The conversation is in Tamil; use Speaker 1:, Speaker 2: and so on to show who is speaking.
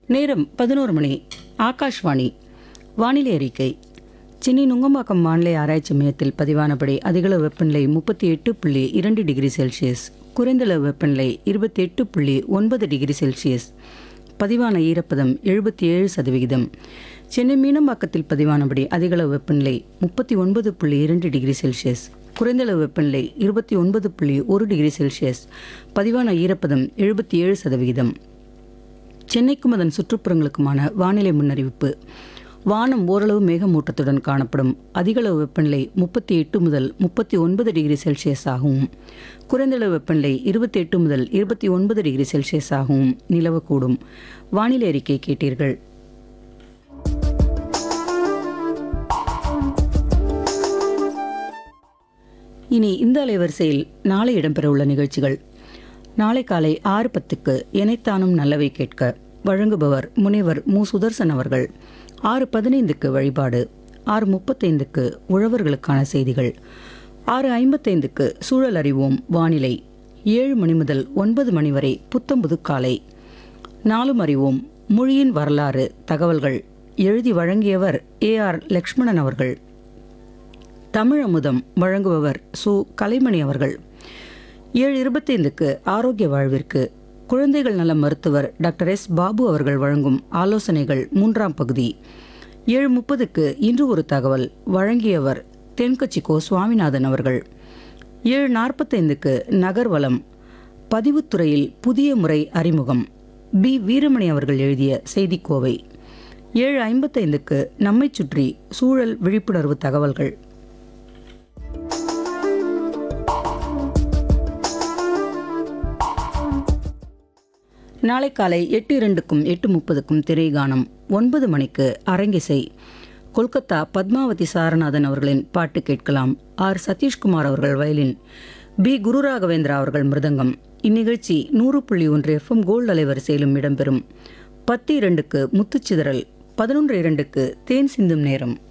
Speaker 1: நேரம் பதினோரு மணி ஆகாஷ்வாணி வானிலை அறிக்கை சென்னை நுங்கம்பாக்கம் வானிலை ஆராய்ச்சி மையத்தில் பதிவானபடி அதிகளவு வெப்பநிலை முப்பத்தி எட்டு புள்ளி இரண்டு டிகிரி செல்சியஸ் குறைந்தளவு வெப்பநிலை இருபத்தி எட்டு புள்ளி ஒன்பது டிகிரி செல்சியஸ் பதிவான ஈரப்பதம் எழுபத்தி ஏழு சதவிகிதம் சென்னை மீனம்பாக்கத்தில் பதிவானபடி அதிகளவு வெப்பநிலை முப்பத்தி ஒன்பது புள்ளி இரண்டு டிகிரி செல்சியஸ் குறைந்தளவு வெப்பநிலை இருபத்தி ஒன்பது புள்ளி ஒரு டிகிரி செல்சியஸ் பதிவான ஈரப்பதம் எழுபத்தி ஏழு சதவிகிதம் சென்னைக்கும் அதன் சுற்றுப்புறங்களுக்குமான வானிலை முன்னறிவிப்பு வானம் ஓரளவு மேகமூட்டத்துடன் காணப்படும் அதிகளவு வெப்பநிலை முப்பத்தி எட்டு முதல் முப்பத்தி ஒன்பது டிகிரி செல்சியஸ் ஆகவும் குறைந்தளவு வெப்பநிலை இருபத்தி எட்டு முதல் இருபத்தி ஒன்பது டிகிரி செல்சியஸ் ஆகவும் நிலவக்கூடும் வானிலை அறிக்கை கேட்டீர்கள் இனி இந்த அலைவரிசையில் நாளை இடம்பெறவுள்ள நிகழ்ச்சிகள் நாளை காலை ஆறு பத்துக்கு எனைத்தானும் நல்லவை கேட்க வழங்குபவர் முனைவர் மு சுதர்சன் அவர்கள் ஆறு பதினைந்துக்கு வழிபாடு ஆறு முப்பத்தைந்துக்கு உழவர்களுக்கான செய்திகள் ஆறு ஐம்பத்தைந்துக்கு சூழல் அறிவோம் வானிலை ஏழு மணி முதல் ஒன்பது மணி வரை புத்தம்புது காலை நாளும் அறிவோம் மொழியின் வரலாறு தகவல்கள் எழுதி வழங்கியவர் ஏ ஆர் லக்ஷ்மணன் அவர்கள் தமிழ் அமுதம் வழங்குபவர் சு கலைமணி அவர்கள் ஏழு இருபத்தைந்துக்கு ஆரோக்கிய வாழ்விற்கு குழந்தைகள் நல மருத்துவர் டாக்டர் எஸ் பாபு அவர்கள் வழங்கும் ஆலோசனைகள் மூன்றாம் பகுதி ஏழு முப்பதுக்கு இன்று ஒரு தகவல் வழங்கியவர் தென்கட்சி கோ சுவாமிநாதன் அவர்கள் ஏழு நாற்பத்தைந்துக்கு நகர்வலம் பதிவுத்துறையில் புதிய முறை அறிமுகம் பி வீரமணி அவர்கள் எழுதிய செய்திக்கோவை ஏழு ஐம்பத்தைந்துக்கு நம்மைச் சுற்றி சூழல் விழிப்புணர்வு தகவல்கள் நாளை காலை எட்டு இரண்டுக்கும் எட்டு முப்பதுக்கும் திரைகானம் ஒன்பது மணிக்கு அரங்கிசை கொல்கத்தா பத்மாவதி சாரநாதன் அவர்களின் பாட்டு கேட்கலாம் ஆர் சதீஷ்குமார் அவர்கள் வயலின் பி குருராகவேந்திரா அவர்கள் மிருதங்கம் இந்நிகழ்ச்சி நூறு புள்ளி ஒன்று எஃப்எம் கோல்டு அலைவரிசையிலும் இடம்பெறும் பத்து இரண்டுக்கு முத்துச்சிதறல் பதினொன்று இரண்டுக்கு தேன் சிந்தும் நேரம்